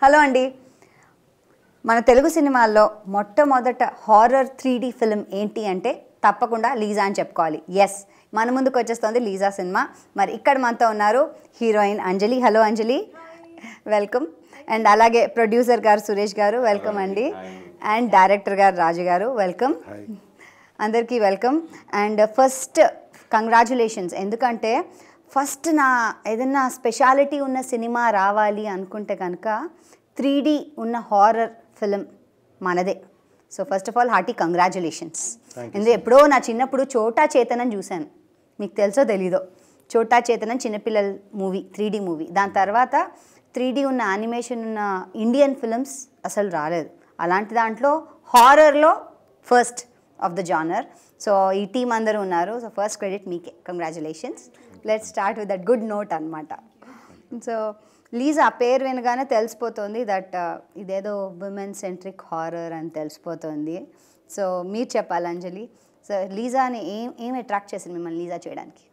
Hello అండి మన తెలుగు సినిమాల్లో మొట్టమొదట హారర్ త్రీ డి ఫిలిం ఏంటి అంటే తప్పకుండా లీజా అని చెప్పుకోవాలి ఎస్ మన ముందుకు వచ్చేస్తుంది లీజా సినిమా మరి ఇక్కడ మనతో ఉన్నారు heroine Anjali hello Anjali welcome and అలాగే ప్రొడ్యూసర్ గారు సురేష్ గారు వెల్కమ్ అండి అండ్ డైరెక్టర్ గారు రాజు గారు వెల్కమ్ అందరికీ వెల్కమ్ అండ్ ఫస్ట్ కంగ్రాచులేషన్స్ ఎందుకంటే ఫస్ట్ నా ఏదైనా స్పెషాలిటీ ఉన్న సినిమా రావాలి అనుకుంటే కనుక త్రీ ఉన్న హారర్ ఫిలిం మనదే so first of all hearty congratulations ఎందుకంటే ఎప్పుడో నా చిన్నప్పుడు చోటా చేతనం చూశాను మీకు తెలుసో తెలీదో చోటా చేతనం చిన్నపిల్లల మూవీ త్రీ మూవీ దాని తర్వాత త్రీ ఉన్న యానిమేషన్ ఉన్న ఇండియన్ ఫిల్మ్స్ అసలు రాలేదు అలాంటి దాంట్లో హారర్లో first of the genre so ఈ టీం అందరూ ఉన్నారు సో ఫస్ట్ క్రెడిట్ మీకే congratulations let start with that good note అనమాట సో లీజ్ ఆ పేరు వినగానే తెలిసిపోతుంది దట్ ఇదేదో ఉమెన్ సెంట్రిక్ హారర్ అని తెలిసిపోతుంది సో మీరు చెప్పాలి అంజలి సో లీజాని ఏం ఏం అట్రాక్ట్ చేసింది మిమ్మల్ని లీజా చేయడానికి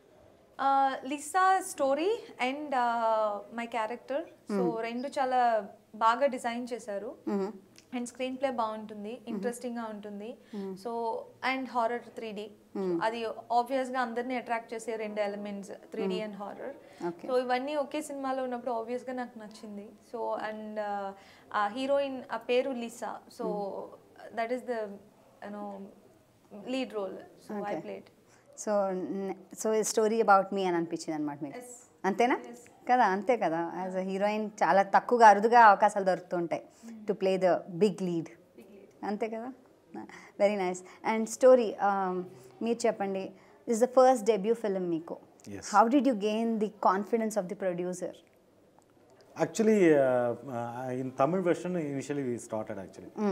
Lisa story and my character so రెండు చాలా బాగా డిజైన్ చేశారు అండ్ స్క్రీన్ ప్లే బాగుంటుంది ఇంట్రెస్టింగ్ గా ఉంటుంది so and horror three D అది ఆబ్వియస్ గా అందరినీ అట్రాక్ట్ చేసే రెండు elements three D and horror Okay. So ఇవన్నీ ఒకే సినిమాలో ఉన్నప్పుడు ఆబ్వియస్ గా నాకు నచ్చింది సో అండ్ ఆ హీరోయిన్ ఆ పేరు Lisa so that is the you know lead role so I Okay. Played so so story about me అని అనిపించింది అనమాట మీకు Yes. అంతేనా కదా అంతే కదా యాజ్ అ హీరోయిన్ చాలా తక్కువగా అరుదుగా అవకాశాలు దొరుకుతుంటాయి to play the big lead అంతే కదా వెరీ నైస్ అండ్ స్టోరీ మీరు చెప్పండి is the first debut film మీకు Yes. How did you gain the confidence of the producer Actually, uh, uh, in Tamil version, initially we started actually. Uh,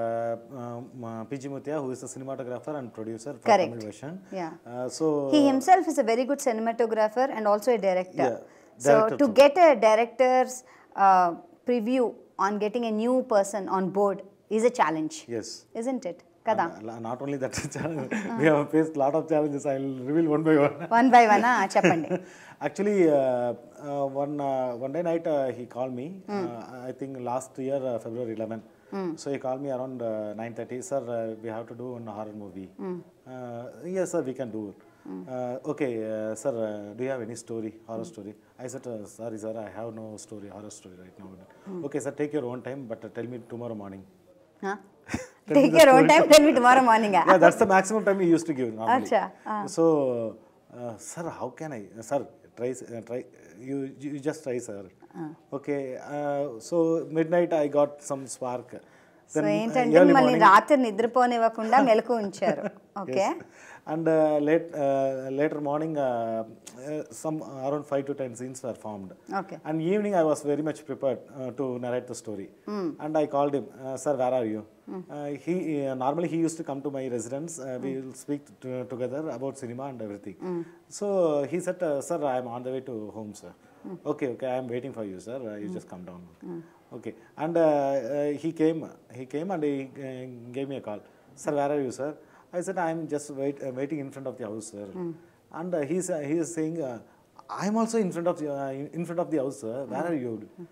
uh, PG Muthia, who is a cinematographer and producer for Correct. Tamil version. Yeah. Uh, so he himself is a very good cinematographer and also a director. Yeah, so director to too. get a director's uh, preview on getting a new person on board is a challenge, yes. isn't it? Kada. Uh, not only that challenge, we have faced lot of challenges. I'll reveal one by one. One by one, ah, చెప్పండి Actually, uh, uh, one uh, one day night uh, he called me. Uh, I think last year uh, February 11. So he called me around uh, 9:30. Sir, uh, we have to do one horror movie. Uh, yes, sir, we can do it. Uh, okay, uh, sir, uh, do you have any story, horror story? I said, uh, sorry, sir, I have no story, horror story right now. Okay, sir, take your own time, but uh, tell me tomorrow morning. Huh? Take your own time, tell me tomorrow morning. ah. yeah, that's the maximum time he used to give normally. Acha, So, uh, sir, how can I, sir, try, uh, try, you, you just try, sir. Okay, uh, so midnight I got some spark. So Then, uh, ఏంటంటే early మళ్ళీ morning- రాత్రి నిద్రపోనివ్వకుండా మెలకు ఉంచారు okay Yes. And uh, late, uh, later morning, uh, uh, some around five to ten scenes were formed. Okay And evening, I was very much prepared uh, to narrate the story. And I called him, uh, Sir, where are you? Uh, he uh, normally he used to come to my residence. Uh, we will speak to, together about cinema and everything. So he said, uh, Sir, I am on the way to home, sir. Okay, okay, I am waiting for you, sir. Uh, you just come down. Okay, and uh, uh, he came. He came and he uh, gave me a call. Sir, where are you, sir? I said, I am just wait, uh, waiting in front of the house, sir. And uh, he's uh, he is saying. Uh, I'm also in front of the, uh, in- in front of the house, sir. Where are you?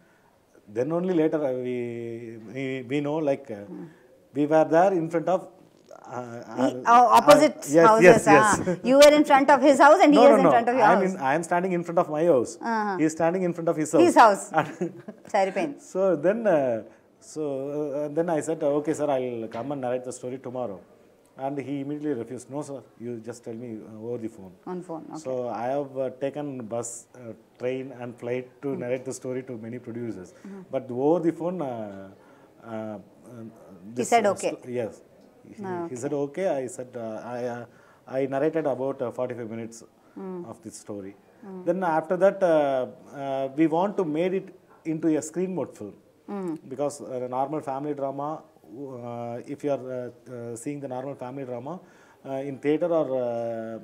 Then only later uh, we, we we know like uh, we were there in front of. Uh, uh, Oh, opposite uh, yes, houses. Yes, yes. ah. You were in front of his house and he no, was no, in no. front of your I'm house. in, I'm standing in front of my house. He is standing in front of his house. His house. సరిపోయింది so then, uh, so uh, then I said, okay, sir, I'll come and narrate the story tomorrow. And he immediately refused. No, sir, you just tell me uh, over the phone. On phone So I have uh, taken bus, uh, train, and flight to narrate the story to many producers. But over the phone, uh, uh, uh, this, said uh, okay. sto- yes, he, he said okay. I said uh, I uh, I narrated about uh, 45 minutes of this story. Then after that, uh, uh, we want to made it into a screen mode film because uh, normal family drama. Uh, if you are uh, uh, seeing the normal family drama uh, in theater or uh,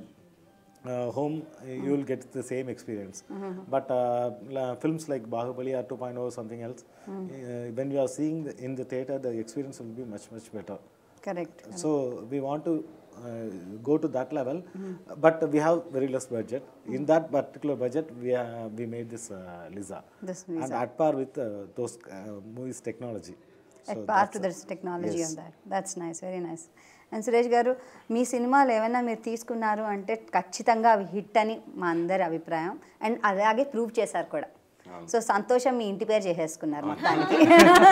uh, home, uh, you will get the same experience. But uh, la- films like Bahubali or 2.0 or something else, uh, when you are seeing the, in the theater, the experience will be much much better. Correct So we want to uh, go to that level, but we have very less budget. In that particular budget, we uh, we made this uh, Lisa, This and at par with uh, those uh, movies technology. At part to that's technology of that that's nice very nice and Suresh గారు మీ సినిమాలు ఏమైనా మీరు తీసుకున్నారు అంటే ఖచ్చితంగా అవి hit అని మా అందరి అభిప్రాయం అండ్ అలాగే ప్రూవ్ చేశారు కూడా సో సంతోషం మీ ఇంటి పేరు చేసేసుకున్నారు మొత్తానికి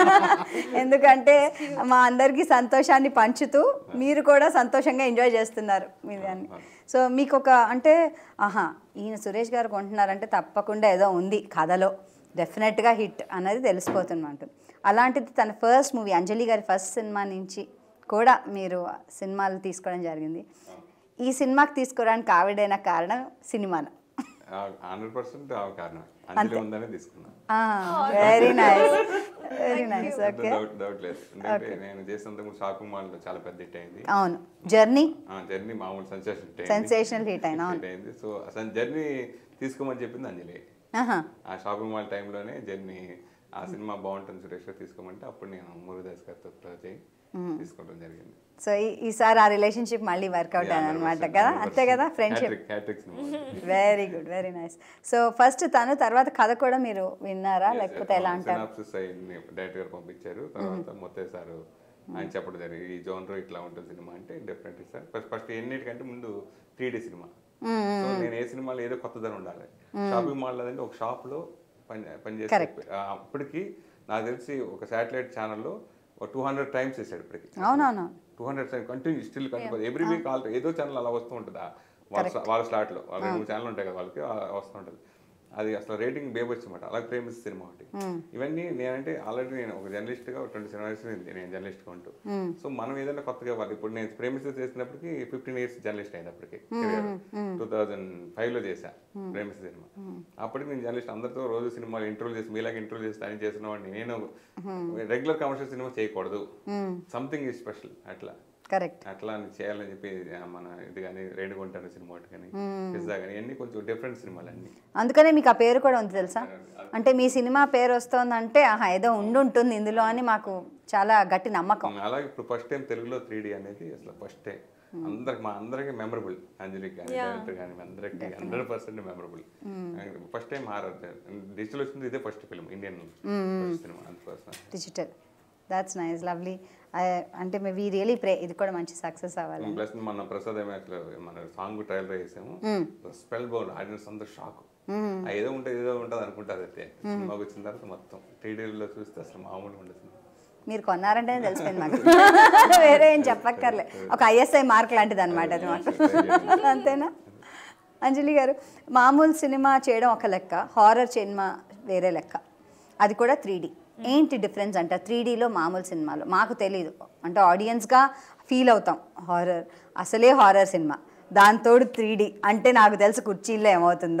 ఎందుకంటే మా అందరికీ సంతోషాన్ని పంచుతూ మీరు కూడా సంతోషంగా ఎంజాయ్ చేస్తున్నారు మీ దాన్ని సో మీకు ఒక అంటే ఆహా ఈయన సురేష్ గారు కొంటున్నారంటే తప్పకుండా ఏదో ఉంది కథలో డెఫినెట్గా హిట్ అనేది తెలిసిపోతున్నమాట అలాంటిది తన ఫస్ట్ మూవీ అంజలి గారి ఫస్ట్ సినిమా నుంచి కూడా మీరు సినిమాలు తీసుకోవడం జరిగింది ఈ సినిమాకి తీసుకోవడానికి ఆవిడైన కారణం సినిమాను హండ్రెడ్ పర్సెంట్ కారణం అంజలి ఉందనే తీసుకున్నాను very nice very nice okay doubt doubt లేదు ఎందుకంటే నేను చేసినంత కూడా షాపింగ్ మాల్ లో చాలా పెద్ద హిట్ అయింది అవును జర్నీ జర్నీ మామూలు సెన్సేషన్ హిట్ Sensational hit అయింది, అవును. అయింది సో అసలు జర్నీ తీసుకోమని చెప్పింది అంజలి ఆహా ఆ షాపింగ్ మాల్ టైంలోనే జర్నీ ఆ సినిమా బాగుంటుంది సురేష్ గారు తీసుకోమంటే అప్పుడు నేను మురుదాస్ గారితో approach అయ్యి తీసుకోవడం జరిగింది సో ఈసారి ఆ రిలేషన్షిప్ మళ్ళీ వర్కౌట్ అయ్యాను అనమాట కదా అంతే కదా friendship hattrick cinema very good very nice so first తను తర్వాత కథ కూడా మీరు విన్నారా లేకపోతే ఎలా అంటారు సినాప్సిస్ డైరెక్టర్ గారు పంపించారు తర్వాత మొత్తం సార్ ఆయన చెప్పడం జరిగింది ఈ జోనర్ ఇట్లా ఉంటుంది సినిమా అంటే డెఫినెట్లీ సార్ ఫస్ట్ ఫస్ట్ ఎన్నిటికంటే ముందు త్రీ డీ సినిమా సో నేను ఏ సినిమాలో ఏదో కొత్తదనం ఉండాలి షాపింగ్ మాల్ అంటే ఒక షాప్ లో పని పనిచేసి Correct. అప్పటికి నాకు తెలిసి ఒక శాటిలైట్ ఛానల్లో ఒక టూ హండ్రెడ్ టైమ్స్ వేసాడు ఇప్పటికి అవునవును two hundred continue still continue every week all ఏదో ఛానల్ అలా వస్తూ ఉంటుందా వాళ్ళ వాళ్ళ స్లాట్ లో వాళ్ళ రెండు మూడు ఛానల్ ఉంటాయి కదా వాళ్ళకి ఆ వస్తూ ఉంటుంది అది అసలు రేటింగ్ బేబొచ్చు అనమాట అలాగే ప్రేమిస్ సినిమా ఒకటి ఇవన్నీ నేనంటే ఆల్రెడీ నేను ఒక జర్నలిస్ట్ గా ట్వంటీ సెవెన్ ఇయర్స్ నేను జర్నలిస్ట్ గా ఉంటూ సో మనం ఏదైనా కొత్తగా వాళ్ళు ఇప్పుడు నేను ప్రేమిస్ చేసినప్పటికి ఫిఫ్టీన్ ఇయర్స్ జర్నలిస్ట్ అయింది అప్పటికి టూ థౌజండ్ ఫైవ్ లో చేశా ప్రేమిస్ సినిమా అప్పటికి నేను జర్నలిస్ట్ అందరితో రోజు సినిమాలు ఇంటర్వ్యూ చేసి మీలాగా ఇంటర్వ్యూ చేసి అని చేసిన వాడిని నేను రెగ్యులర్ కమర్షియల్ సినిమా చేయకూడదు సంథింగ్ ఈజ్ స్పెషల్ అట్లా కరెక్ట్ అట్లా అని చేయాలని చెప్పి ఆ, మన ఇది కానీ రేణుగుంటాను సినిమా ఒకటి కానీ పిజ్జా కానీ ఇవన్నీ కొంచెం డిఫరెంట్ సినిమాలు అన్ని అందుకనే మీకు ఆ పేరు కూడా ఉంది తెలుసా అంటే మీ సినిమా పేరు వస్తోందంటే ఆహా ఏదో ఉండి ఉంటుంది ఇందులో అని మాకు చాలా గట్టి నమ్మకం అలాగే ఇప్పుడు ఫస్ట్ టైం తెలుగులో త్రీ అనేది అసలు ఫస్ట్ టైం అందరికి మా అందరికి మెమరబుల్ అంజలికి కానీ డైరెక్టర్ కానీ అందరికి hundred percent memorable first time horror digital వచ్చింది ఇదే ఫస్ట్ ఫిల్మ్ ఇండియన్ సినిమా అందుకోసం డిజిటల్ దాట్స్ నైస్ లవ్లీ అంటే వి రియలీ ప్రే ఇది కూడా మంచి సక్సెస్ అవ్వాలి ప్లస్ మన ప్రసాద్ మ్యాచ్ లో మన సాంగ్ ట్రయల్ వేసాము స్పెల్ బౌల్ ఆడియన్స్ అందరూ షాక్ ఏదో ఉంటుంది ఏదో ఉంటుంది అనుకుంటారు అయితే సినిమాకి వచ్చిన తర్వాత మొత్తం టీడీలో చూస్తే అసలు మామూలుగా ఉండదు సినిమా మీరు కొన్నారంటేనే తెలిసిపోయింది మాకు వేరే ఏం చెప్పక్కర్లే ఒక ఐఎస్ఐ మార్క్ లాంటిది అనమాట అది మాకు అంతేనా అంజలి గారు మామూలు సినిమా చేయడం ఒక లెక్క హారర్ సినిమా వేరే లెక్క అది కూడా త్రీ ఏంటి డిఫరెన్స్ అంటే త్రీ డీలో మామూలు సినిమాలో మాకు తెలియదు అంటే ఆడియన్స్గా ఫీల్ అవుతాం హారర్ అసలే హారర్ సినిమా దాంతోడు త్రీ అంటే నాకు తెలుసు కుర్చీల్లో ఏమవుతుందో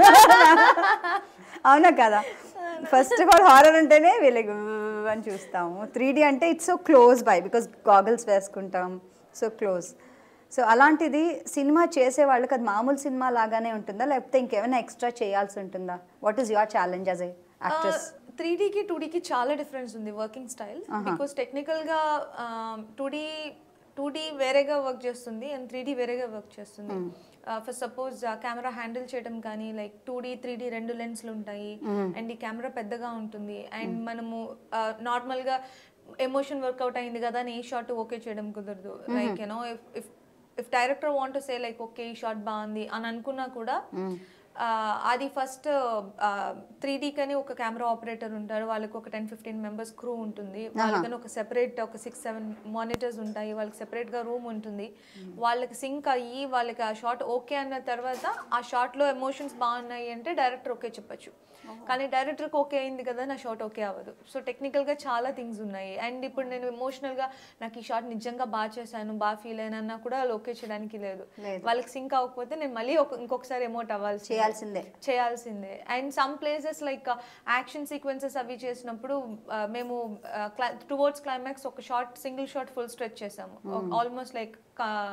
అవునా కదా ఫస్ట్ ఆఫ్ ఆల్ హారర్ అంటేనే వీళ్ళకి "ఉవ్వ్" అని చూస్తాము త్రీ అంటే it's so close by because goggles వేసుకుంటాం సో క్లోజ్ సో అలాంటిది సినిమా చేసే వాళ్ళకి అది మామూలు సినిమా లాగానే ఉంటుందా లేకపోతే ఇంకేమైనా ఎక్స్ట్రా చేయాల్సి ఉంటుందా what is your challenge as a actress three డీకి టూ డీకి చాలా డిఫరెన్స్ ఉంది వర్కింగ్ స్టైల్ బికాస్ టెక్నికల్గా టూ డీ టూ డీ వేరేగా వర్క్ చేస్తుంది అండ్ త్రీ డీ వేరేగా వర్క్ చేస్తుంది ఫర్ సపోజ్ కెమెరా హ్యాండిల్ చేయడం కానీ like two D three D రెండు లెన్స్లు ఉంటాయి అండ్ ఈ కెమెరా పెద్దగా ఉంటుంది అండ్ మనము నార్మల్గా ఎమోషన్ వర్కౌట్ అయింది కదా అని ఈ షాట్ ఓకే చేయడం కుదరదు like you know if if if director want say like okay ఈ షాట్ బాగుంది అని అనుకున్నా కూడా ఆ, అది ఫస్ట్ త్రీ కని ఒక కెమెరా ఆపరేటర్ ఉంటారు వాళ్ళకి ఒక టెన్ ఫిఫ్టీన్ మెంబర్స్ క్రూ ఉంటుంది వాళ్ళకని ఒక సెపరేట్ ఒక సిక్స్ సెవెన్ మానిటర్స్ ఉంటాయి వాళ్ళకి separate గా రూమ్ ఉంటుంది వాళ్ళకి సింక్ అయ్యి వాళ్ళకి ఆ షాట్ ఓకే అన్న తర్వాత ఆ shot లో ఎమోషన్స్ బాగున్నాయి అంటే డైరెక్టర్ ఓకే చెప్పొచ్చు కానీ డైరెక్టర్కి ఓకే అయింది కదా నా షాట్ ఓకే అవ్వదు సో టెక్నికల్గా చాలా థింగ్స్ ఉన్నాయి అండ్ ఇప్పుడు నేను ఎమోషనల్గా నాకు ఈ షాట్ నిజంగా బాగా చేశాను బాగా ఫీల్ అయినా కూడా వాళ్ళు ఓకే చేయడానికి లేదు వాళ్ళకి సింక్ అవ్వకపోతే నేను మళ్ళీ ఒక ఇంకొకసారి ఎమోట్ అవ్వాల్సి చేయాల్సిందే చేయాల్సిందే and some places like action sequences అవి చేసినప్పుడు ఆ, మేము టువర్డ్స్ క్లైమాక్స్ ఒక short single shot full stretch చేసాము almost like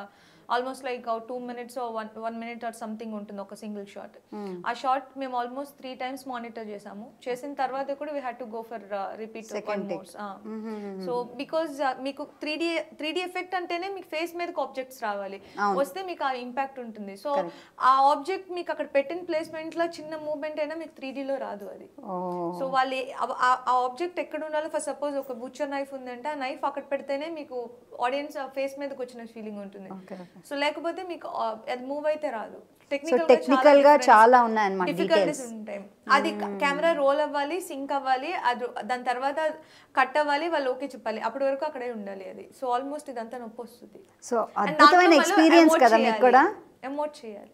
almost like two minutes one one minute or something ఉంటుంది ఒక సింగిల్ షాట్ ఆ షాట్ మేము ఆల్మోస్ట్ త్రీ టైమ్స్ మానిటర్ చేసాము చేసిన తర్వాత కూడా we had to go for repeat Second take. So because మీకు three D three D effect అంటేనే మీకు ఫేస్ మీదకి ఆబ్జెక్ట్స్ రావాలి వస్తే మీకు ఆ ఇంపాక్ట్ ఉంటుంది సో ఆ ఆబ్జెక్ట్ మీకు అక్కడ పెట్టిన ప్లేస్మెంట్ లో చిన్న మూవ్మెంట్ అయినా మీకు త్రీ లో రాదు అది ఓ సో వాళ్ళు ఏ- ఆ- ఆ- ఆ ఆబ్జెక్ట్ ఎక్కడ ఉండాలో ఫర్ సపోజ్ ఒక బుచ్చర్ నైఫ్ ఉందంటే ఆ నైఫ్ అక్కడ పెడితేనే మీకు ఆడియన్స్ ఫేస్ మీదకి వచ్చిన ఫీలింగ్ ఉంటుంది Okay, సో లేకపోతే మీకు ఆ- అది మూవ్ అయితే రాదు technical గా చాలా ఉన్నాయన్నమాట డిఫికల్టీస్ details. ఉంటాయి అది కెమెరా రోల్ అవ్వాలి సింక్ అవ్వాలి అది దాని తర్వాత కట్ అవ్వాలి వాళ్ళు ఓకే చెప్పాలి అప్పటి వరకు అక్కడే ఉండాలి అది సో ఆల్మోస్ట్ ఇదంతా నొప్పి వస్తుంది సో అద్భుతమైన ఎక్స్పీరియన్స్ కదా మీకు కూడా ఎమోట్ చేయాలి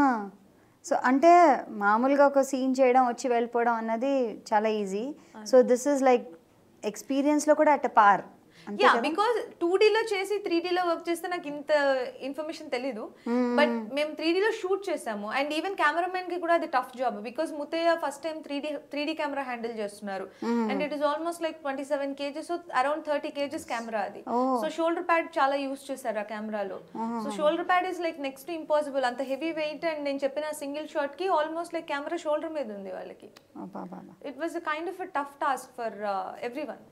సో అంటే మామూలుగా ఒక సీన్ చేయడం వచ్చి వెళ్ళిపోవడం అన్నది చాలా easy so this is like ఎక్స్పీరియన్స్లో కూడా అట్ పార్ యా బికాస్ టూ లో చేసి త్రీ లో వర్క్ చేస్తే నాకు ఇంత ఇన్ఫర్మేషన్ తెలీదు బట్ మేము త్రీ లో షూట్ చేసాము అండ్ ఈవెన్ కెమెరామెన్ కి కూడా అది tough job because Muthaiah first time three D three D camera handle చేస్తున్నారు and it is almost like twenty seven KGs around thirty KGs camera అది సో షోల్డర్ ప్యాడ్ చాలా use చేశారు ఆ కెమెరాలో so shoulder pad is like next impossible అంత heavy weight and నేను చెప్పిన single shot కి ఆల్మోస్ట్ లైక్ కెమెరా షోల్డర్ మీద ఉంది వాళ్ళకి it was kind of tough task for every one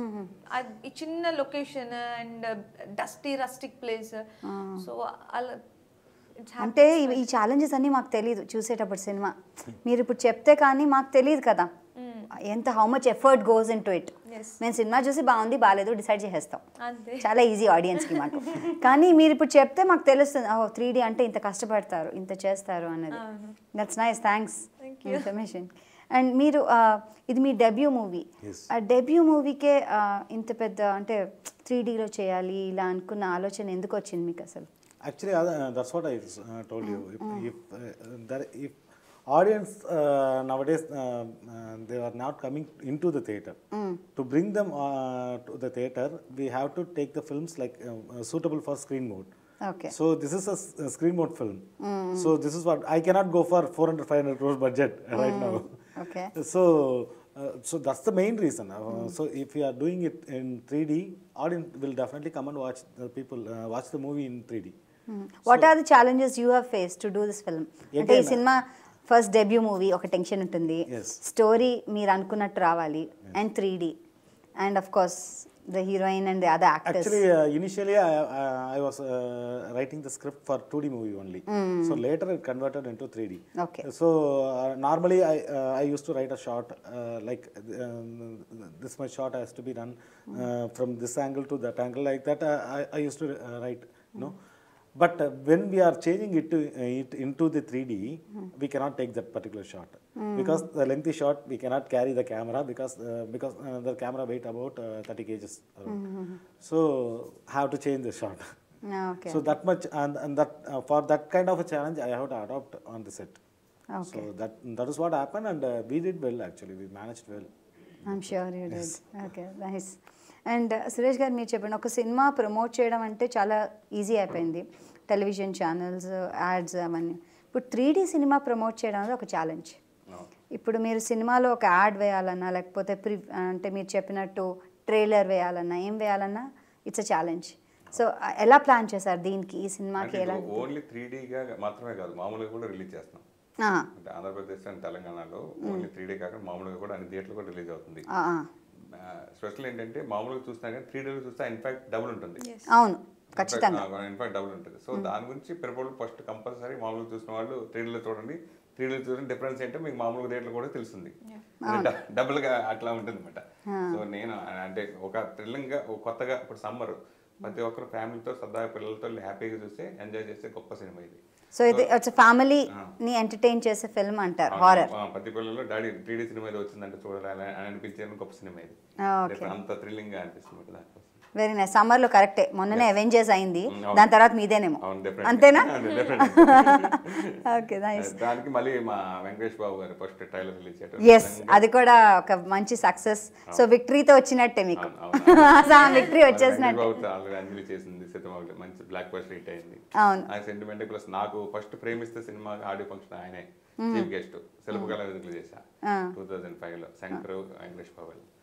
ఈ చిన్న location and dusty rustic place so అలా it's అంటే ఇవి- ఈ ఛాలెంజెస్ అన్నీ మాకు తెలియదు చూసేటప్పుడు సినిమా మీరు ఇప్పుడు చెప్తే కానీ మాకు తెలియదు కదా ఎంత how much effort goes into it Yes. మేము సినిమా చూసి బాగుంది బాగాలేదు డిసైడ్ చేసేస్తాం అంతే చాలా ఈజీ ఆడియన్స్కి మాకు కానీ మీరు ఇప్పుడు చెప్తే మాకు తెలుస్తుంది ఓ త్రీ అంటే ఇంత కష్టపడతారు ఇంత చేస్తారు అన్నది that's nice thanks information and మీరు ఆ, ఇది మీ డెబ్యూ మూవీ Yes. ఆ డెబ్యూ మూవీకే ఇంత పెద్ద అంటే త్రీ డీలో చేయాలి ఇలా అనుకున్న ఆలోచన ఎందుకు వచ్చింది మీకు అసలు Actually, uh, that's what I uh, told you. If, if, uh, there, if audience uh, nowadays uh, uh, they are not coming into the theater, to bring them uh, to the theater, we have to take the films like uh, uh, suitable for screen mode. Okay So this is a, s- a screen mode film. So this is what I cannot go for 400 500 crore budget right now. Okay So uh, so that's the main reason. Uh, So if we are doing it in 3D, audience will definitely come and watch the people uh, watch the movie in 3D. What are the challenges you have face to do this film అంటే ఈ Again, cinema first debut movie ఒక tension ఉంటుంది Yes. Story మీరు అనుకున్నట్టు రావాలి and three D and of course the heroine and the other actors Actually, uh, initially I, uh, I was uh, writing the script for 2D movie only. So later it converted into 3D. Okay. So uh, normally I uh, I used to write a shot uh, like um, this much shot has to be done uh, from this angle to that angle like that. Uh, I, I used to uh, write, you know. But uh, when we are changing it to uh, it into the 3D, we cannot take that particular shot because the lengthy shot we cannot carry the camera because uh, because uh, the camera weight about uh, 30 kgs. around. So have to change the shot. Okay So that much and, and that uh, for that kind of a challenge I have to adopt on the set. Okay. So that that is what happened and uh, we did well actually. We managed well. I'm sure you dead okay nice and Suresh garu మీరు చెప్పండి ఒక cinema promote చేయడం అంటే చాలా easy అయిపోయింది television channels ads అవన్నీ ఇప్పుడు three D cinema promote చేయడం అనేది ఒక ఛాలెంజ్ ఇప్పుడు మీరు సినిమాలో ఒక యాడ్ వేయాలన్నా లేకపోతే ప్రి అంటే మీరు చెప్పినట్టు ట్రైలర్ వేయాలన్నా ఏం వేయాలన్నా ఇట్స్ అ ఛాలెంజ్ సో ఎలా ప్లాన్ చేశారు దీనికి ఈ సినిమాకి ఎలా ఓన్లీ త్రీ డీగా మాత్రమే కాదు మామూలుగా కూడా రిలీజ్ చేస్తున్నాం ఆ, అంటే ఆంధ్రప్రదేశ్ అండ్ తెలంగాణలో ఓన్లీ త్రీ డీ కాకుండా మామూలుగా కూడా అన్ని థియేటర్లు కూడా రిలీజ్ అవుతుంది ఆ, ఆ. స్పెషల్ ఏంటంటే మామూలుగా చూసినా కానీ త్రీ డీలో చూస్తే ఇన్ఫాక్ట్ డబుల్ ఉంటుంది అవును ఖచ్చితంగా ఇన్ఫాక్ట్ డబుల్ ఉంటుంది సో దాని గురించి పిరపలు ఫస్ట్ కంపల్సరీ మామూలుగా చూసిన వాళ్ళు త్రీడీలో చూడండి త్రీడీలో చూడండి డిఫరెన్స్ ఏంటో మీకు మామూలుగా రేట్లు కూడా తెలుస్తుంది డబుల్ గా అట్లా ఉంటుంది అనమాట సో నేను అంటే ఒక థ్రిల్లింగ్ గా ఒక కొత్తగా ఇప్పుడు సమ్మర్ ప్రతి ఒక్కరు ఫ్యామిలీతో సరదాగా పిల్లలతో హ్యాపీగా చూస్తే ఎంజాయ్ చేసే గొప్ప సినిమా ఇది సో ఇది వచ్చి ఫ్యామిలీని ఎంటర్టైన్ చేసే ఫిల్మ్ అంటారు హారర్ ఆ, ప్రతి పిల్లలు డాడీ త్రీ డీ సినిమా ఏదో వచ్చిందంటే చూడాలి అని అనిపించే గొప్ప సినిమా ఇది ఓకే Different- అంత థ్రిల్లింగ్ గా అనిపిస్తుంది దానికోసం వెరీ నైస్ సమ్మర్లో కరెక్టే మొన్ననే అవెంజర్స్ అయింది Mm, అవును. దాని తర్వాత మీదేనేమో అవును definitely. అంతేనా Definitely. ఓకే నైస్ దానికి మళ్ళీ మా Venkatesh Babu garu first trailer release చేయడం ఎస్ అది కూడా ఒక మంచి సక్సెస్ సో విక్టరీతో వచ్చినట్టే మీకు అవును, అవును. సో ఆ విక్టరీ వచ్చేసినట్టే బాబు ఆల్రెడీ అంజలి చేసింది సినిమా మంచి బ్లాక్ బస్టర్ హిట్ అయింది అవును ఆ సెంటిమెంట్ ప్లస్ నాకు first Premisthe cinema audio function ఆయనే చీఫ్ గెస్ట్ శిల్పకళ వేదికలు చేశా టూ థౌజండ్ ఫైవ్ లో శంకర్ వెంకటేష్ బాబు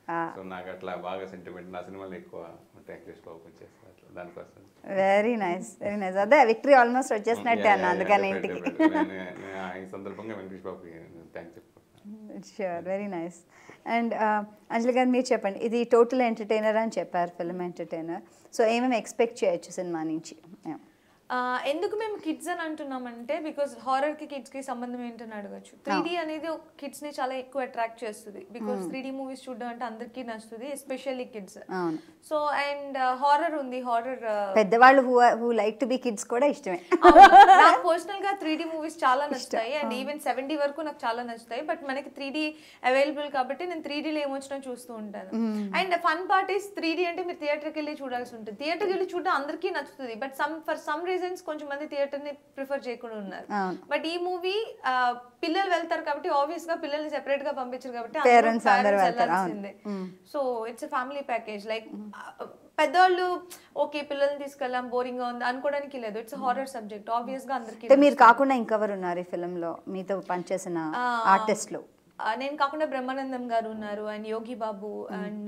సో నాకు అట్లా బాగా సెంటిమెంట్ నా సినిమాలు ఎక్కువ వెంకటేష్ బాబు చేస్తారు అట్లా దానికోసం వెరీ నైస్ వెరీ నైస్ అదే విక్టరీ ఆల్మోస్ట్ వచ్చేసినట్టే అన్న అందుకని ఇంటికి ఈ సందర్భంగా వెంకటేష్ బాబుకి థ్యాంక్స్ చెప్పుకుంటున్నాను sure very nice and Anjali garu మీరు చెప్పండి ఇది టోటల్ ఎంటర్టైనర్ అని చెప్పారు ఫిల్మ్ ఎంటర్టైనర్ సో ఏమేమి ఎక్స్పెక్ట్ చేయొచ్చు సినిమా నుంచి Yeah. ఆ, ఎందుకు మేము కిడ్స్ అని అంటున్నామంటే బికాస్ హారర్ కి కిడ్స్ కి సంబంధం ఏంటని అడగచ్చు త్రీ డి అనేది కిడ్స్ ని చాలా ఎక్కువ అట్రాక్ట్ చేస్తుంది బికాస్ త్రీ డి మూవీస్ చూడడం అంటే అందరికీ నచ్చుతుంది ఎస్పెషల్లీ కిడ్స్ అవును సో అండ్ హారర్ ఉంది హారర్ పెద్దవాళ్ళు who who like to be kids కూడా ఇష్టమే నాకు పర్సనల్ గా త్రీ డి మూవీస్ చాలా నచ్చుతాయి అండ్ ఈవెన్ సెవెంటీ వరకు నాకు చాలా నచ్చుతాయి బట్ మనకి త్రీ డి అవైలబుల్ కాబట్టి నేను త్రీ డీలో ఏమొచ్చినా చూస్తూ ఉంటాను and fun part is three D అంటే మీరు థియేటర్కి వెళ్ళి చూడాల్సి ఉంటుంది థియేటర్కి వెళ్ళి చూడడం అందరికీ నచ్చుతుంది but some for some reasons కొంచెం మంది థియేటర్ ని ప్రిఫర్ చేయకుండా ఉన్నారు అవును. బట్ ఈ మూవీ పిల్లలు వెళ్తారు కాబట్టి ఆబ్వియస్ గా పిల్లల్ని సెపరేట్ గా పంపించారు కాబట్టి Parents అందరూ వెళ్తారు, అవును. వెళ్ళాల్సిందే so it's family package like పెద్దవాళ్ళు ఓకే పిల్లల్ని తీసుకెళ్ళాం బోరింగ్ గా ఉంది అనుకోవడానికి లేదు ఇట్స్ హారర్ సబ్జెక్ట్ ఆబ్వియస్ గా అందరికి అంటే మీరు కాకుండా ఇంకెవరు ఉన్నారు ఈ ఫిల్మ్లో మీతో పనిచేసిన ఆర్టిస్టులు నేను కాకుండా బ్రహ్మానందం గారు ఉన్నారు అండ్ యోగి బాబు అండ్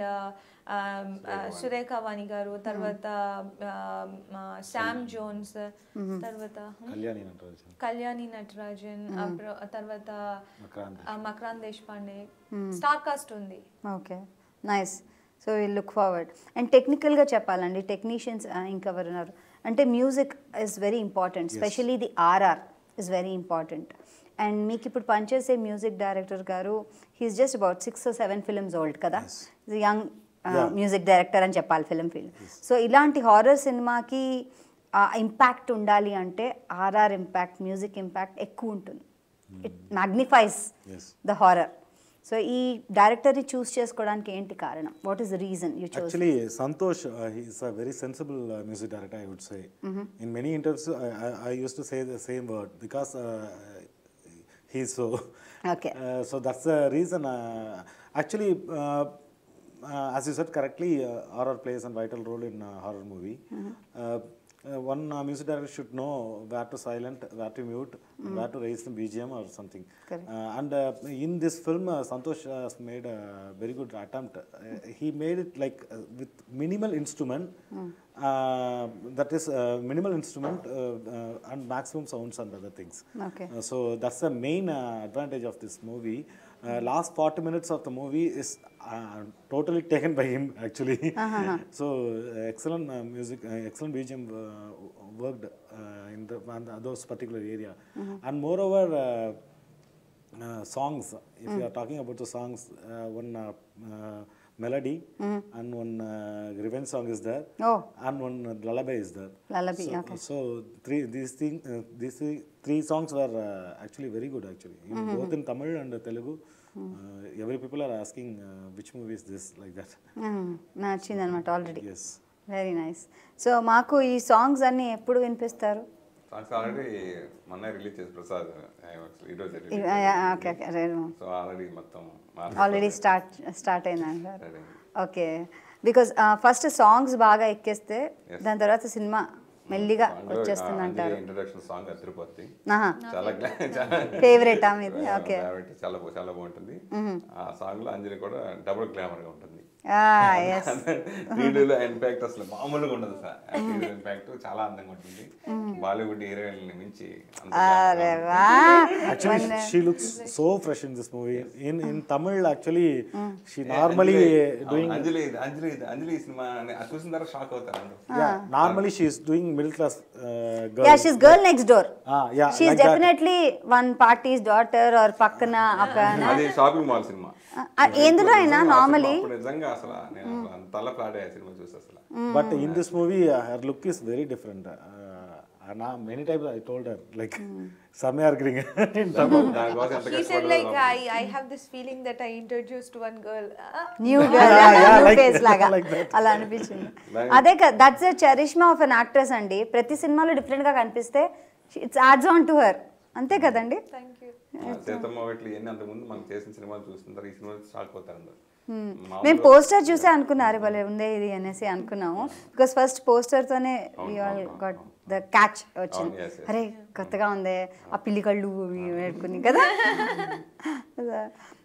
సురేఖ వాణి గారు తర్వాత శామ్ జోన్స్ తర్వాత కళ్యాణి నటరాజన్ కళ్యాణి నటరాజన్ అప్ర- తర్వాత మకరాంత్ ఆ, మకరాంత్ దేశపాండే స్టార్ కాస్ట్ ఉంది okay nice so we look forward and టెక్నికల్గా చెప్పాలండి టెక్నీషియన్స్ ఇంకెవరు ఉన్నారు అంటే music is very important specially the RR is very important and మీకు ఇప్పుడు పనిచేసే music director garu he's just about six seven films old కదా యంగ్ మ్యూజిక్ డైరెక్టర్ అని చెప్పాలి ఫిల్మ్ ఫీల్డ్ సో ఇలాంటి హారర్ సినిమాకి ఇంపాక్ట్ ఉండాలి అంటే ఆర్ఆర్ ఇంపాక్ట్ మ్యూజిక్ ఇంపాక్ట్ ఎక్కువ ఉంటుంది it magnifies Yes. The horror so ఈ డైరెక్టర్ని చూస్ చేసుకోవడానికి ఏంటి కారణం what is the reason you choose Actually, Santosh, uh, he is a very sensible uh, music director, I would say. In many interviews, I, I, I used to say the same word because uh, he's so. Okay. Uh, so that's the reason. Uh, actually, uh, uh, as you said correctly, uh, horror plays a vital role in uh, horror movie. Uh, uh, one uh, music director should know where to silent, where to mute, where to raise the BGM or something. Correct. Uh, and uh, in this film, uh, Santosh has made a very good attempt. Uh, he made it like uh, with minimal instrument, uh, that is uh, minimal instrument uh, uh, and maximum sounds and other things. Okay. Uh, so that's the main uh, advantage of this movie. Uh, last 40 minutes of the movie is uh, totally taken by him actually. so uh, excellent uh, music, uh, excellent BGM uh, worked uh, in the, on the- those particular area. And moreover, uh, uh, songs. If you are talking about the songs, uh, one uh, uh, melody and one uh, revenge song is there, Oh. and one uh, lullaby is there. Lullaby, So, okay. so three these thing uh, these three, three songs were uh, actually very good actually in, both in Tamil and uh, Telugu. Uh, every people are asking uh, which movie is this like that. నచ్చింది అనమాట already Yes. Very nice so మాకు ఈ songs అన్ని ఎప్పుడు వినిపిస్తారు songs already మొన్న release చేసి ప్రసాద్ ఈరోజు ఓకే ఓకే సో ఆల్రెడీ మొత్తం ఆల్రెడీ స్టార్ట్ స్టార్ట్ అయిందంటారు Start అయింది. ఓకే బికాస్ ఫస్ట్ సాంగ్స్ బాగా ఎక్కేస్తే దాని తర్వాత సినిమా మెల్లిగా వచ్చేస్తుంది అంటారు ఇంట్రడక్షన్ సాంగ్ అదిరిపోద్ది ఆహా చాలా గ్లా- చాలా ఫేవరెట్ ఆ మీది ఓకే కాబట్టి చాలా బా- చాలా బాగుంటుంది ఆ సాంగ్ లో అంజలి కూడా డబుల్ గ్లామర్ గా ఉంటుంది ఎస్ వీడియోలో ఇంపాక్ట్ అసలు మామూలుగా ఉండదు సార్ ఇంపాక్ట్ చాలా అందంగా ఉంటుంది బాలీవుడ్ హీరోయిన్ మించి అంత అరే వా Actually, she looks so fresh in this movie. In in Tamil, actually, she normally Anjali- doing అవును, అంజలి ఇది, అంజలి ఇది, అంజలి ఈ సినిమా అని అది చూసిన తర్వాత షాక్ అవుతారు అందరూ. yeah. Normally, she is doing middle class uh, girl. Yeah she's girl next door Ah, yeah, she's like that. Definitely one parties daughter or పక్కన ఒక అది షాపింగ్ మాల్ సినిమా ఎందులో అయినా నిజంగా నార్మలీ అప్పుడు నిజంగా అసలు నేను అసలు అంత తల ఫ్లాట్ అయ్యా సినిమా చూసి అసలు But in this movie, uh, her look is very different. Uh, and uh, many times I told her, like, Samya are agreeing in Tamil. దానికోసం ఎంత He said కష్టపడ్డారో like నాకు. I, I have this feeling that I introduced one girl. Ah, new yeah, like- face లాగా like that. అలా అనిపించింది Like- అదే కదా that's charisma of an actress అండి ప్రతి సినిమాలో డిఫరెంట్ గా కనిపిస్తే it's adds on to her అంతే కదండి thank you. ఆ, సీతమ్మ వాటిలో ఎన్ని అంతకుముందు మనం చేసిన సినిమాలు చూస్తుంటారు ఈ సినిమా షాక్ అవుతారు అందరు మేము పోస్టర్ చూసే అనుకున్నారు భలే ఉందే ఇది అనేసి అనుకున్నాము బికాస్ ఫస్ట్ పోస్టర్ తోనే we all got the catch వచ్చింది అవును, yes, yes. అరే కొత్తగా ఉందే ఆ పిల్లి కళ్ళు ఇవి పెట్టుకుని కదా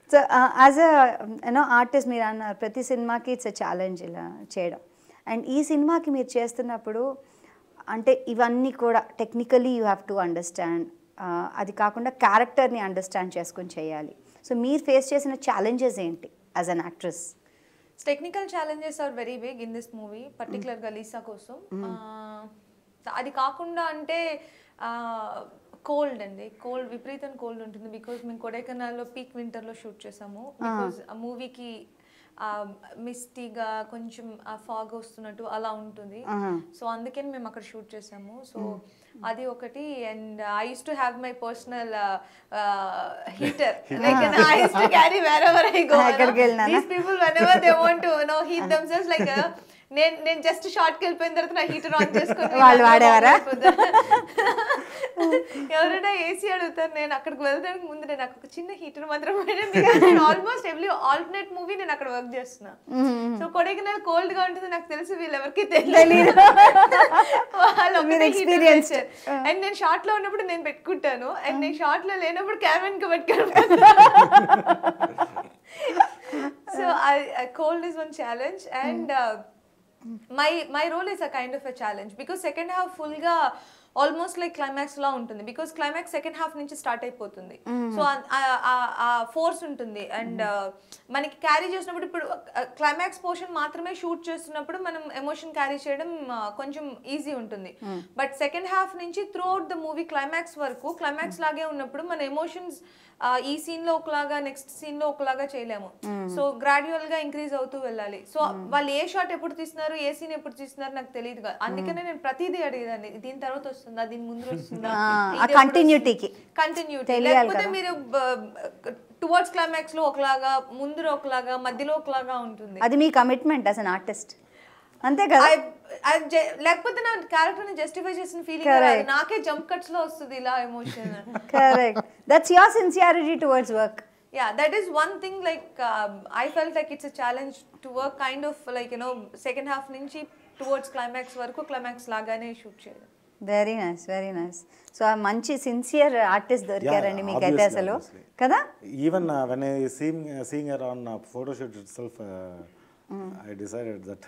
so as a you know artist మీరు అన్నారు ప్రతి సినిమాకి ఇట్స్ అ ఛాలెంజ్ ఇలా చేయడం అండ్ ఈ సినిమాకి మీరు చేస్తున్నప్పుడు అంటే ఇవన్నీ కూడా technically you have to understand అది కాకుండా క్యారెక్టర్ని అండర్స్టాండ్ చేసుకొని చేయాలి సో మీరు ఫేస్ చేసిన ఛాలెంజెస్ ఏంటి as an actress technical challenges are very big in this movie పర్టికులర్గా లీసా కోసం ఆ, అది కాకుండా అంటే కోల్డ్ అండి కోల్డ్ విపరీతం కోల్డ్ ఉంటుంది బికాజ్ మేము కొడైకెనాల్లో పీక్ వింటర్లో షూట్ చేసాము బికాజ్ ఆ మూవీకి మిస్టీగా కొంచెం ఆ ఫాగ్ వస్తున్నట్టు అలా ఉంటుంది సో అందుకని మేము అక్కడ షూట్ చేసాము సో అది ఒకటి and I use to have my personal heater like I use to carry where ever I go ఎక్కడికి వెళ్ళినా? These people when ever they want to no heat themselves like నేను నేను జస్ట్ షార్ట్ కి వెళ్ళిపోయిన తర్వాత నా హీటర్ ఆన్ చేసుకొని వాళ్ళు వాడేవారా? ఎవరైనా ఏసీ అడుగుతారు నేను అక్కడికి వెళ్ళడానికి ముందు నేను నాకు ఒక చిన్న హీటర్ మాత్రం నేను ఆల్మోస్ట్ ఎవ్రీ ఆల్టర్నేట్ మూవీ నేను అక్కడ వర్క్ చేస్తున్నా సో కొడైకెనాల్ కోల్డ్ గా ఉంటుంది నాకు తెలుసు వీళ్ళు ఎవరికి తెలియదు మీరు experienced. అండ్ నేను షార్ట్ లో ఉన్నప్పుడు నేను పెట్టుకుంటాను అండ్ నేను షార్ట్ లో లేనప్పుడు క్యామెన్ కి పెట్టుకుంటాను so I, I cold is one challenge and uh, my my role is a kind of a challenge because second half full గా ఆల్మోస్ట్ లైక్ క్లైమాక్స్ లా ఉంటుంది బికాస్ క్లైమాక్స్ సెకండ్ హాఫ్ నుంచి start అయిపోతుంది so ఆ force ఉంటుంది and మనకి carry చేసినప్పుడు ఇప్పుడు క్లైమాక్స్ పోర్షన్ మాత్రమే షూట్ చేస్తున్నప్పుడు మనం ఎమోషన్ క్యారీ చేయడం uh, కొంచెం ఈజీ ఉంటుంది బట్ సెకండ్ హాఫ్ నుంచి throughout the movie climax వరకు క్లైమాక్స్ లాగే ఉన్నప్పుడు మన ఎమోషన్స్ ఈ సీన్ లో ఒకలాగా నెక్స్ట్ సీన్ లో ఒకలాగా చేయలేము సో గ్రాడ్యువల్ గా ఇంక్రీజ్ అవుతూ వెళ్ళాలి సో వాళ్ళు ఏ షాట్ ఎప్పుడు తీస్తున్నారు ఏ సీన్ ఎప్పుడు తీస్తున్నారు నాకు తెలియదు అందుకనే నేను ప్రతిదీ అడిగేదాన్ని దీని తర్వాత వస్తుందా దీని ముందు వస్తుందా ఆ, ఆ continuity-కి. కంటిన్యూటీ తెలియాలి లేకపోతే కదా. మీరు టువర్డ్స్ క్లైమాక్స్ లో ఒకలాగా ముందు ఒకలాగా మధ్యలో ఒకలాగా ఉంటుంది అది మీ కమిట్మెంట్ యాజ్ అన్ ఆర్టిస్ట్ అంతే కదా I- I je- లేకపోతే నా క్యారెక్టర్ ని జస్టిఫై చేసిన ఫీలింగ్ Correct. నాకే జంప్ కట్స్ లో వస్తుంది ఇలా emotion correct that's your sincerity towards work yeah that is one thing like um, i felt like it's a challenge to work kind of like you know second half నుంచి towards climax వరకు climax లాగానే shoot చేయడం very nice very nice so ఆ మంచి sincere artist దొరికారండి Yeah, మీకైతే obviously, అసలు obviously. కదా Even uh, when I seeing uh, seeing her on uh, photo shoot itself, uh, I decided that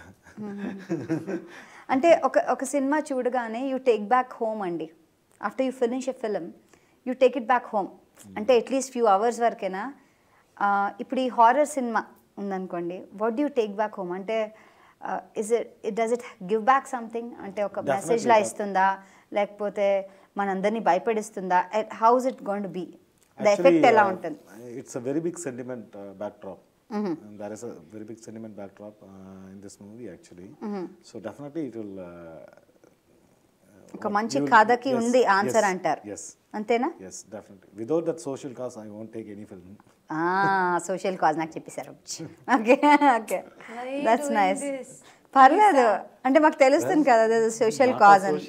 అంటే ఒక ఒక సినిమా చూడగానే యూ టేక్ బ్యాక్ హోమ్ అండి after you finish a film you take it back home అంటే at least few hours వరకైనా ఆ, ఇప్పుడు ఈ హారర్ సినిమా ఉందనుకోండి what do take back home అంటే is it it does it give back something అంటే ఒక Definitely, మెసేజ్లా def- ఇస్తుందా లేకపోతే మనందరినీ భయపడిస్తుందా how's it going to be the Actually, effect ఎలా uh, ఉంటుంది It's a very big sentiment uh, backdrop. And there is a very big sentiment backdrop uh, in this movie actually. So definitely it will. Uh, ఒక what మంచి you will- కథకి yes, ఉంది answer yes, అంటారు Yes. అంతేనా Yes, definitely. Without that social cause, I won't take any film. Social cause నాకు చెప్పేశారు okay okay Why are you that's doing nice this? పర్లేదు అంటే మాకు తెలుస్తుంది కదా సోషల్ కాజ్ అని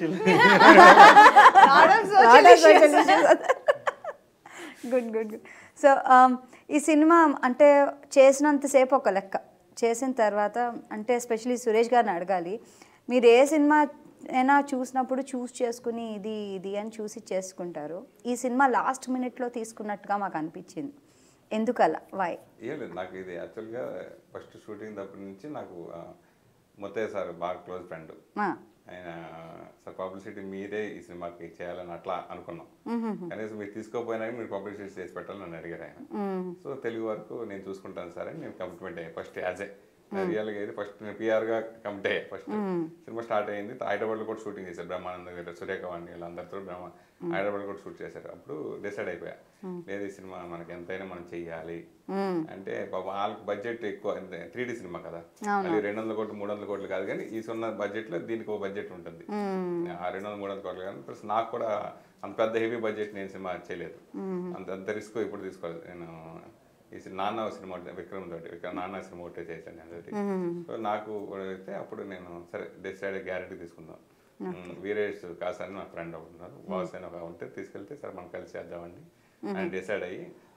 గుడ్ గుడ్ గుడ్ సో ఈ సినిమా అంటే చేసినంతసేపు ఒక లెక్క చేసిన తర్వాత అంటే ఎస్పెషలీ సురేష్ గారిని అడగాలి మీరు ఏ సినిమా అయినా చూసినప్పుడు చూస్ చేసుకుని ఇది ఇది అని చూసి చేసుకుంటారు ఈ సినిమా లాస్ట్ మినిట్లో తీసుకున్నట్టుగా మాకు అనిపించింది ఎందుకలా వై ఏం లేదు నాకు ఇది యాక్చువల్గా ఫస్ట్ షూటింగ్ తప్పటి నుంచి నాకు ఆ, ముత్తయ్య సార్ బాగా క్లోజ్ ఫ్రెండ్ ఆయన సార్ పబ్లిసిటీ మీరే ఈ సినిమాకి చేయాలని అట్లా అనుకున్నాం కనీసం మీరు తీసుకోపోయినా మీరు పబ్లిసిటీ చేసి పెట్టాలని నన్ను అడిగారు ఆయన సో తెలుగు వరకు నేను చూసుకుంటాను సార్ అని నేను కమిట్మెంట్ అయ్యాను ఫస్ట్ యాజ్ ఏ రియల్గా అయితే ఫస్ట్ నేను PR గా కమిట్ అయ్యా ఫస్ట్ సినిమా స్టార్ట్ అయింది హైదరాబాద్లో కూడా షూటింగ్ చేశారు బ్రహ్మానంద గారు సురేఖవాణి వీళ్ళందరితో బ్రహ్మ హైదరాబాద్ కూడా షూట్ చేశారు అప్పుడు డిసైడ్ అయిపోయా లేదు ఈ సినిమా మనకి ఎంతైనా మనం చెయ్యాలి అంటే పాపం వాళ్ళకి బడ్జెట్ ఎక్కువ త్రీ డి సినిమా కదా అది రెండు వందల కోట్లు మూడు వందల కోట్లు కాదు కానీ ఈ సున్న బడ్జెట్ లో దీనికి ఒక బడ్జెట్ ఉంటుంది ఆ రెండు వందల మూడు వందల కోట్లు కానీ ప్లస్ నాకు కూడా అంత పెద్ద హెవీ బడ్జెట్ నేను సినిమా చేయలేదు అంత అంత రిస్క్ ఇప్పుడు తీసుకోలేదు నేను ఈ సి- నాన్న సినిమా ఒకటి, విక్రమ్ తోటి విక్రమ్ నాన్న సినిమా ఒకటే చేశాను నేను అదొకటి. సో నాకు అయితే అప్పుడు నేను సరే డిసైడ్ గ్యారెంటీ తీసుకుందాం ఉమ్, వీరేష్ కాస్ అని నా ఫ్రెండ్ ఒకటి ఉన్నారు బాస్ అని ఒక ఉంటే తీసుకెళ్తే సరే మనం కలిసి చేద్దామండి అని డిసైడ్ అయ్యి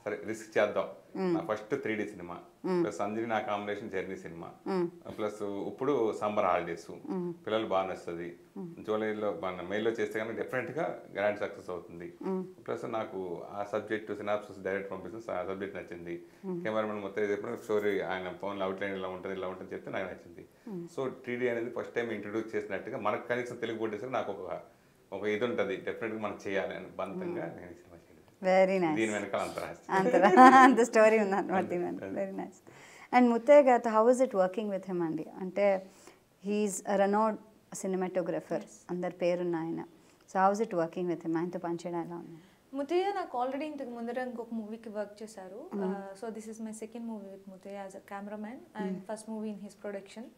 సరే రిస్క్ చేద్దాం నా first three D cinema plus Anjali నా కాంబినేషన్ జర్నీ సినిమా ప్లస్ ఇప్పుడు సమ్మర్ హాలిడేస్ పిల్లలు బాగా నచ్చుతుంది జూలైలో మేలో చేస్తే కనుక డెఫినెట్ గా గ్రాండ్ సక్సెస్ అవుతుంది ప్లస్ నాకు ఆ సబ్జెక్ట్ సినాప్సిస్ డైరెక్ట్ పంపిస్తుంది ఆ సబ్జెక్ట్ నచ్చింది కెమెరామెన్ మొత్తం చెప్పిన స్టోరీ ఆయన ఫోన్ అవుట్లైన్ ఇలా ఉంటుంది ఇలా ఉంటుంది చెప్తే నాకు నచ్చింది సో త్రీ అనేది ఫస్ట్ టైం ఇంట్రొడ్యూస్ చేసినట్టుగా మనకు కనీసం తెలుగు కొట్టేసరికి నాకు ఒక ఒక ఇది ఉంటుంది డెఫినెట్గా మనం చేయాలి అని బంధంగా నేను ఈ సినిమా చేయలేదు వెరీ నైస్ దీని వెనకాల అంత రహస్యం అంత అంత స్టోరీ ఉంది అనమాట దీని వెరీ నైస్ అండ్ ముత్తయ్య గారితో how is it working with him అండి అంటే హీఈస్ రనోడ్ సినిమాటోగ్రఫర్ అందరి పేరున్న ఆయన సో how is it working with him ఆయనతో పనిచేయడం ఎలా ఉంది ముతయ్య నాకు ఆల్రెడీ ఇంతకు ముందర ఇంకొక మూవీకి వర్క్ చేశారు so this is my second movie with Muthaiah as a cameraman and first movie in his production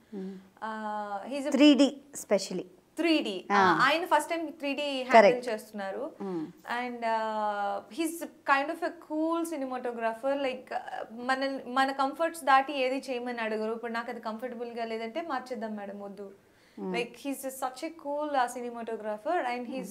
he's three D specially three D ఆయన first time three D handle Correct. చేస్తున్నారు and he's kind of a cool cinematographer like మన మన comforts దాటి ఏది చేయమని అడగరు ఇప్పుడు నాకు అది comfortable గా లేదంటే మార్చేద్దాం మేడం వద్దు like he's such a cool cinematographer and he's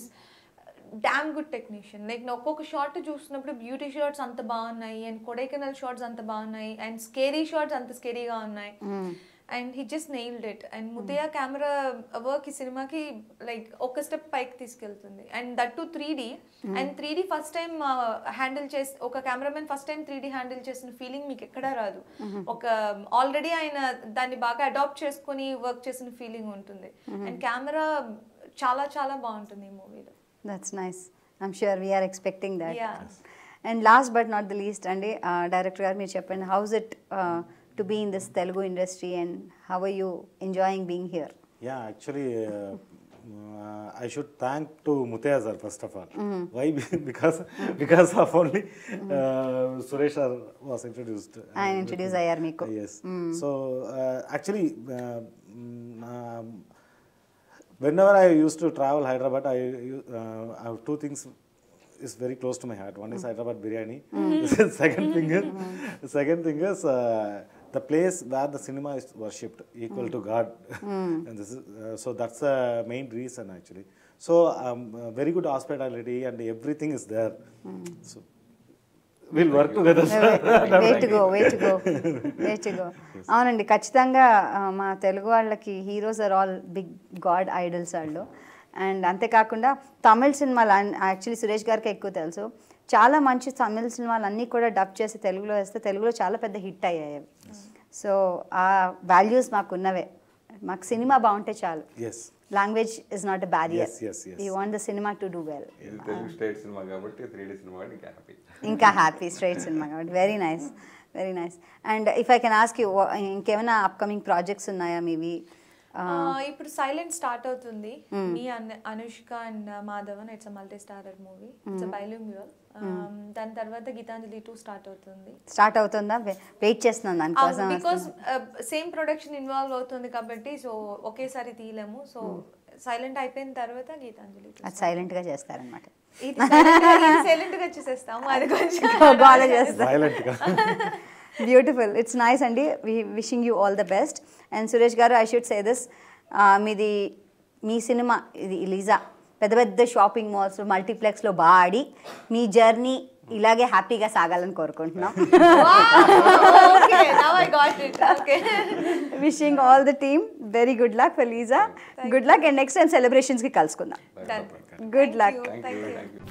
damn good technician like ఒక్కొక్క షాట్ చూస్తున్నప్పుడు బ్యూటీ షాట్స్ అంత బాగున్నాయి అండ్ కొడైకెనల్ షాట్స్ అంత బాగున్నాయి అండ్ స్కేరీ షాట్స్ అంత స్కేరీగా ఉన్నాయి and he just nailed it and Muthaiah camera work ఈ సినిమాకి లైక్ ఒక స్టెప్ పైకి తీసుకెళ్తుంది and that to three D and three D first time handle చేసి ఒక cameramen first time three D handle చేసిన ఫీలింగ్ మీకు ఎక్కడా రాదు ఒక ఆల్రెడీ ఆయన దాన్ని బాగా అడాప్ట్ చేసుకొని వర్క్ చేసిన ఫీలింగ్ ఉంటుంది అండ్ కెమెరా చాలా చాలా బాగుంటుంది ఈ మూవీలో that's nice I'm sure we're expecting that Yeah. And last but not the least అండి డైరెక్టర్ గారు మీరు చెప్పండి how's it to be in this Telugu industry and how are you enjoying being here Yeah, actually, uh, uh, I should thank to Mutaya sir first of all. Why? because because of only uh, Suresh sir was introduced. uh, ఆయన with introduce me. అయ్యారు మీకు. Uh, yes. So uh, actually, uh, mm, um, whenever I used to travel Hyderabad, I u- uh, I have two things is very close to my heart. One is Hyderabad biryani. second thing is second thing is uh, the place where the cinema is worshipped equal to God. and this is, uh, so that's the main reason actually. So um, uh, very good hospitality and everything is there. So we'll work together. Way to go way to go way to go అవునండి ఖచ్చితంగా ఆ, మా తెలుగు వాళ్ళకి heroes are all big god idols వాళ్ళు అండ్ అంతేకాకుండా తమిళ సినిమాలు actually Suresh గారికి ఎక్కువ తెలుసు చాలా మంచి తమిళ సినిమాలు అన్నీ కూడా డబ్ చేసి తెలుగులో వేస్తే తెలుగులో చాలా పెద్ద హిట్ అయ్యాయి అవి సో ఆ వాల్యూస్ మాకు ఉన్నవే మాకు సినిమా బాగుంటే చాలు yes. Language is not a barrier Yes, yes, yes. You want the cinema to do well ఇది తెలుగు స్టేట్ సినిమా కాబట్టి త్రీ డి సినిమా కాబట్టి ఇంకా హ్యాపీ ఇంకా హ్యాపీ స్ట్రైట్ సినిమా కాబట్టి very nice very nice and if I can ask you ఇంకేమైనా upcoming projects ఉన్నాయా మీవి ఆ, ఇప్పుడు సైలెంట్ స్టార్ట్ అవుతుంది మీ అన్- Anushka and Madhavan it's multi starrer movie it's bilingual దాని తర్వాత గీతాంజలి టూ స్టార్ట్ అవుతుంది స్టార్ట్ అవుతుందా వెయిట్ చేస్తున్నాను దానికోసం బికాస్ సేమ్ ప్రొడక్షన్ ఇన్వాల్వ్ అవుతుంది కాబట్టి సో ఒకేసారి తీయలేము సో సైలెంట్ అయిపోయిన తర్వాత గీతాంజలి two. అది సైలెంట్గా చేస్తారనమాట ఇది silent గా- ఇది సైలెంట్ గా చేసేస్తాము అది కొంచెం గోల చేస్తారు Violent గా. బ్యూటిఫుల్ ఇట్స్ నైస్ అండి wishing you all the best and Suresh garu I should say this మీది మీ సినిమా ఇది లీజా పెద్ద పెద్ద షాపింగ్ మాల్స్ మల్టీప్లెక్స్లో బాగా ఆడి మీ జర్నీ ఇలాగే హ్యాపీగా సాగాలని కోరుకుంటున్నాం okay now I got it okay wishing all the team very good luck for Lisa good luck and next time సెలబ్రేషన్స్కి కలుసుకుందాం good luck thank you thank you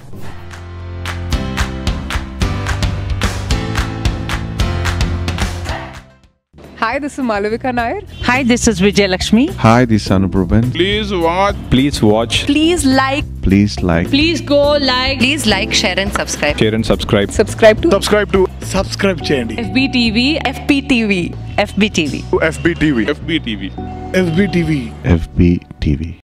Hi, this is Malavika Nair. Hi, this is Vijay Lakshmi. Hi, this is Anupraban. Please watch. Please watch. Please like, Please like. please go like, please like, share, and subscribe. Share and subscribe. Subscribe to Subscribe to subscribe చేయండి FBTV, FPTV, FBTV. FBTV. FBTV. FBTV. FB TV.